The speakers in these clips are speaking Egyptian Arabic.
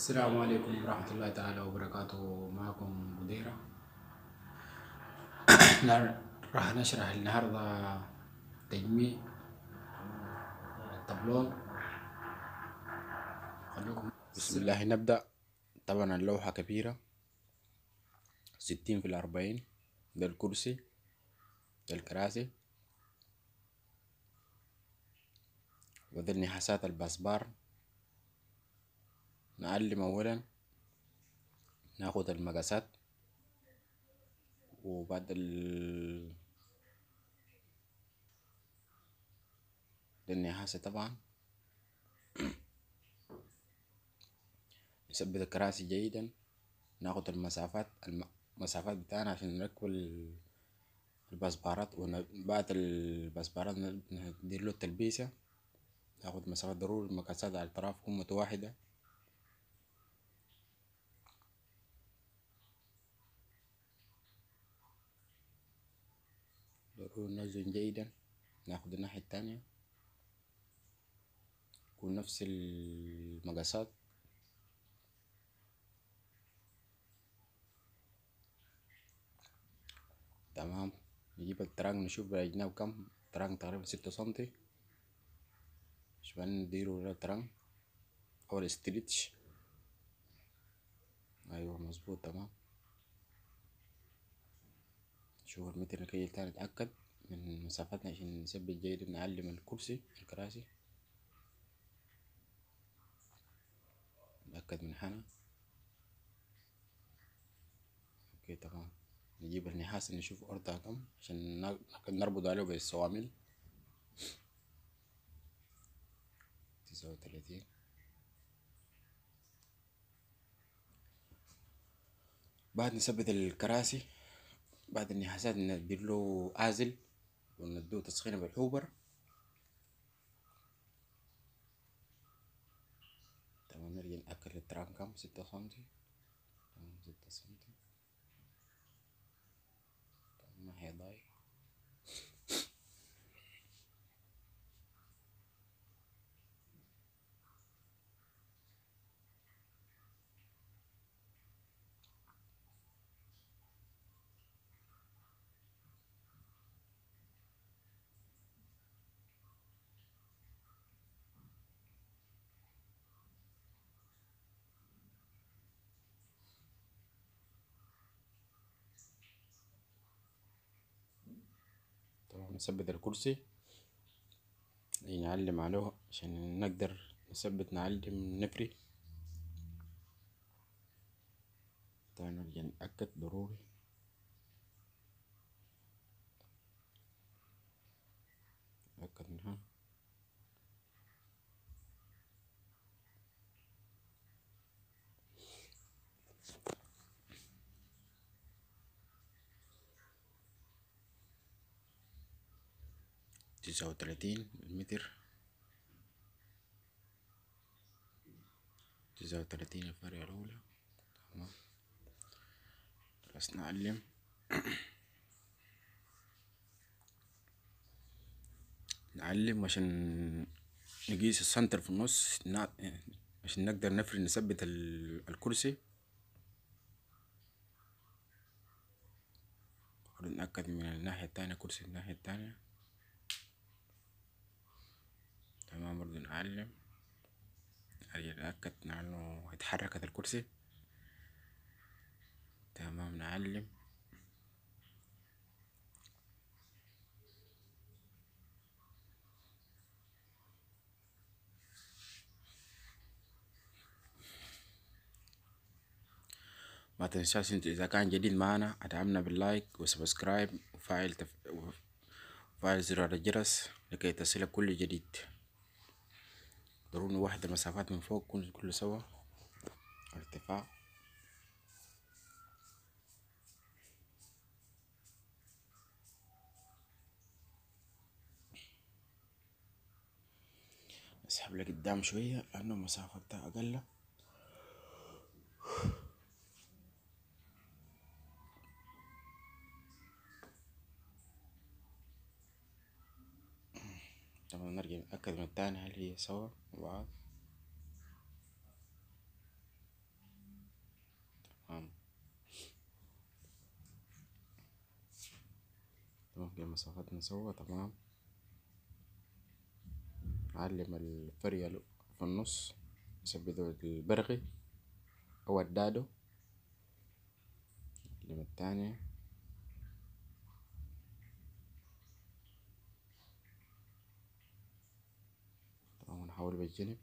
السلام عليكم ورحمة الله تعالى وبركاته معكم مديرة نار- راح نشرح النهاردة تجميع الطبلون خلوكم بسم الله نبدأ طبعا اللوحة كبيرة ستين في الأربعين ده الكرسي ده الكراسي وده النحاسات الباسبار نعلم أولا ناخد المقاسات وبعد ال ده النحاسة طبعا نثبت الكراسي جيدا ناخد المسافات المسافات بتاعنا عشان نركب ال- الباسبارات وبعد الباسبارات ندير له التلبيسة ناخد مسافات ضروري المقاسات على الأطراف تكون متواحدة ضروري نوزن جيدا ناخد الناحية التانية يكون نفس المقاسات تمام نجيب الترانك نشوف بالأجناب كم الترانك تقريبا ستة سنتي شوفان نديرو الترانك أو الاستريتش أيوة مظبوط تمام شوف المتر نكيل تاني نتأكد من مسافتنا عشان نثبت جيد نعلم الكرسي الكراسي نتأكد من حنا اوكي تمام نجيب النحاس نشوف أرضها كم عشان ن- نربط عليه بالصواميل تسعة وتلاتين بعد نثبت الكراسي بعد النحاسات ندير له آزل وندوه تسخينة بالحوبر تمام نرجع نأكد الترام كم ستة سنتي تمام ستة سنتي تمام ما هي ضايع تمام نثبت الكرسي نيجي نعلم عليه عشان نقدر نثبت نعلم نفري تاني نرجع نتأكد ضروري نتأكد منها تسعة وتلاتين المتر تسعة وتلاتين الفرقة الأولى تمام بس نعلم نعلم عشان نقيس السنتر في النص نا- عشان نقدر نفرد نثبت ال- الكرسي ونتأكد من الناحية التانية كرسي الناحية التانية تمام برضه نعلم أجي نتأكد إنه اتحركت الكرسي تمام نعلم ما تنساش انت اذا كان جديد معنا ادعمنا باللايك وسبسكرايب وفعل تف... وفعل زرار الجرس لكي تصلك كل جديد ضروري نوحد المسافات من فوق كل كل سوا ارتفاع اسحب لقدام شوية لأنه المسافة بتاع أقل طبعا نرجع نتأكد من التاني هل هي سوا مع بعض مسافتنا سوا تمام أعلم الفرية في النص نثبته البرغي أو الدادو أعلم التانية تمام نحاول بالجنب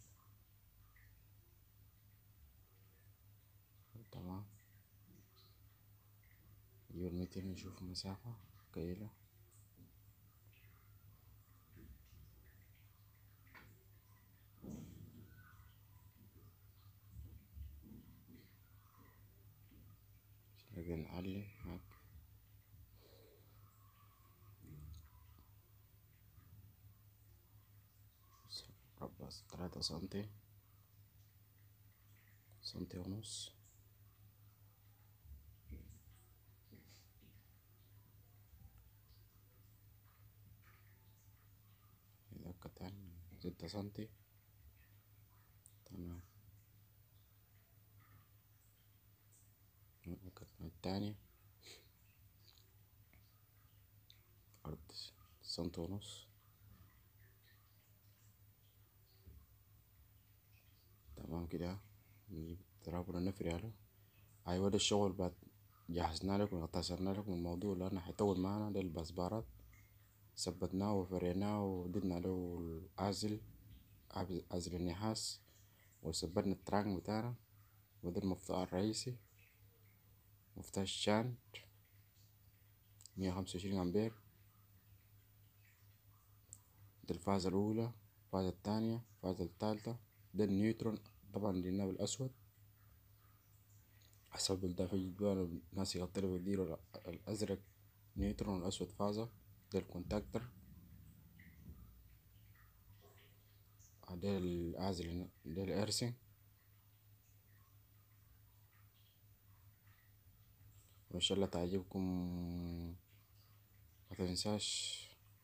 تمام نجيب المتر نشوف المسافة كيلة نبدأ نعلم هاك مربع تلاتة سنتي سنتي ونص هذاك تاني ستة سنتي تمام هذاك التاني أرض سنتي ونص تمام كده نجيب الترابل ونفري عليه أيوة ده الشغل بعد جهزنا لكم اختصرنا لكم الموضوع لأنه حيطول معنا ده الباسبارات ثبتناه وفريناه وددنا له العازل عازل النحاس وثبتنا الترانك بتاعنا وده المفتاح الرئيسي مفتاح الشانت مية خمسة وعشرين أمبير ده الفازة الأولى الفازة التانية الفازة التالتة ده النيوترون طبعا ديناه بالأسود حسب الدافع جدوان الناس يختلفوا يديروا الأزرق نيوترون والأسود فازة ده الكونتاكتر ده العازل ده الإرسنج وإن شاء الله تعجبكم ما تنساش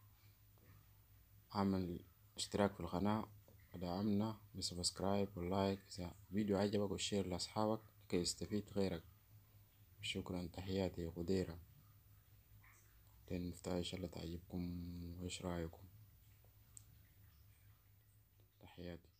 اعمل اشتراك في القناة ودعمنا بسبسكرايب واللايك إذا فيديو عجبك وشير لأصحابك لكي يستفيد غيرك شكرا تحياتي قديرة المفتاح إن شاء الله تعجبكم وإيش رأيكم تحياتي